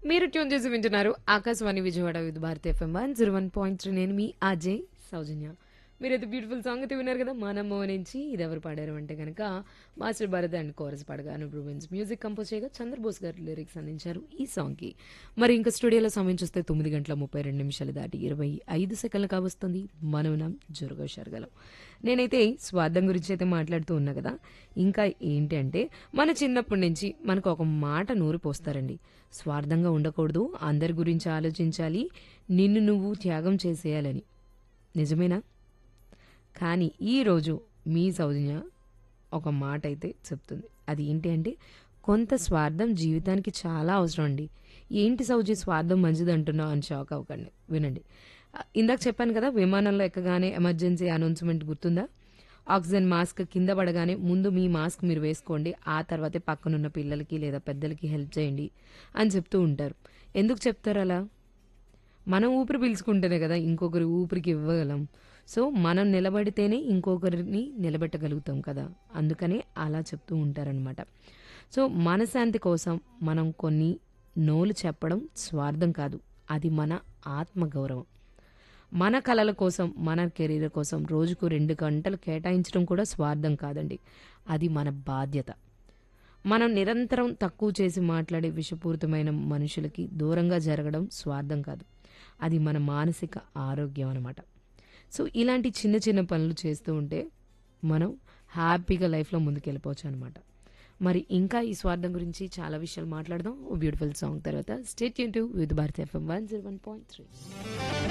మీరు ట్యూన్ చేసి వింటున్నారు Akashvani Vijayawada Vividh Bharati FM one zero one point three నేను మీ అజయ్ సౌజన్య మీరైతే బ్యూటిఫుల్ సాంగ్ అయితే విన్నారు కదా మనమ్మ నుంచి ఇది ఎవరు పాడారు అంటే కనుక మాస్టర్ భరత్ అండ్ కోరస్ పాడగా అనుప్ రూబెన్స్ మ్యూజిక్ కంపోజ్ చేయగా చంద్రబోస్ గారు లిరిక్స్ అందించారు ఈ సాంగ్కి మరి ఇంకా స్టూడియోలో సమయం చూస్తే తొమ్మిది గంటల ముప్పై రెండు నిమిషాలు దాటి ఇరవై ఐదు సెకండ్లు కావస్తుంది మనం జోరుగా షరగలం నేనైతే స్వార్థం గురించి అయితే మాట్లాడుతూ ఉన్నా కదా ఇంకా ఏంటి అంటే మన చిన్నప్పటి నుంచి మనకు ఒక మాట నూరి పోస్తారండి స్వార్థంగా ఉండకూడదు అందరి గురించి ఆలోచించాలి నిన్ను నువ్వు త్యాగం చేసేయాలని నిజమేనా కానీ ఈరోజు మీ సౌజన్య ఒక మాట అయితే చెప్తుంది అది ఏంటి అంటే కొంత స్వార్థం జీవితానికి చాలా అవసరం అండి ఏంటి సౌజీ స్వార్థం మంచిది అంటున్నావు అని షాక్ అవ్వకండి వినండి ఆ, ఇందాక చెప్పాను కదా విమానంలో ఎక్కగానే ఎమర్జెన్సీ అనౌన్స్మెంట్ గుర్తుందా ఆక్సిజన్ మాస్క్ కింద పడగానే ముందు మీ మాస్క్ మీరు వేసుకోండి ఆ తర్వాతే పక్కనున్న పిల్లలకి లేదా పెద్దలకి హెల్ప్ చేయండి అని చెప్తూ ఉంటారు ఎందుకు చెప్తారు అలా మనం ఊపిరి పీల్చుకుంటేనే కదా ఇంకొకరి ఊపిరికి ఇవ్వగలం సో మనం నిలబడితేనే ఇంకొకరిని నిలబెట్టగలుగుతాం కదా అందుకనే అలా చెప్తూ ఉంటారనమాట సో మనశాంతి కోసం మనం కొన్ని నోలు చెప్పడం స్వార్థం కాదు అది మన ఆత్మగౌరవం మన కళల కోసం మన కెరీర్ కోసం రోజుకు రెండు గంటలు కేటాయించడం కూడా స్వార్థం కాదండి అది మన బాధ్యత మనం నిరంతరం తక్కువ చేసి మాట్లాడే విషపూరితమైన మనుషులకి దూరంగా జరగడం స్వార్థం కాదు అది మన మానసిక ఆరోగ్యం అన్నమాట సో ఇలాంటి చిన్న చిన్న పనులు చేస్తూ ఉంటే మనం హ్యాపీగా లైఫ్లో ముందుకెళ్ళిపోవచ్చు అనమాట మరి ఇంకా ఈ స్వార్థం గురించి చాలా విషయాలు మాట్లాడదాం బ్యూటిఫుల్ సాంగ్ తర్వాత స్టేట్ యూన్ to Vividh Bharati FM one zero one point three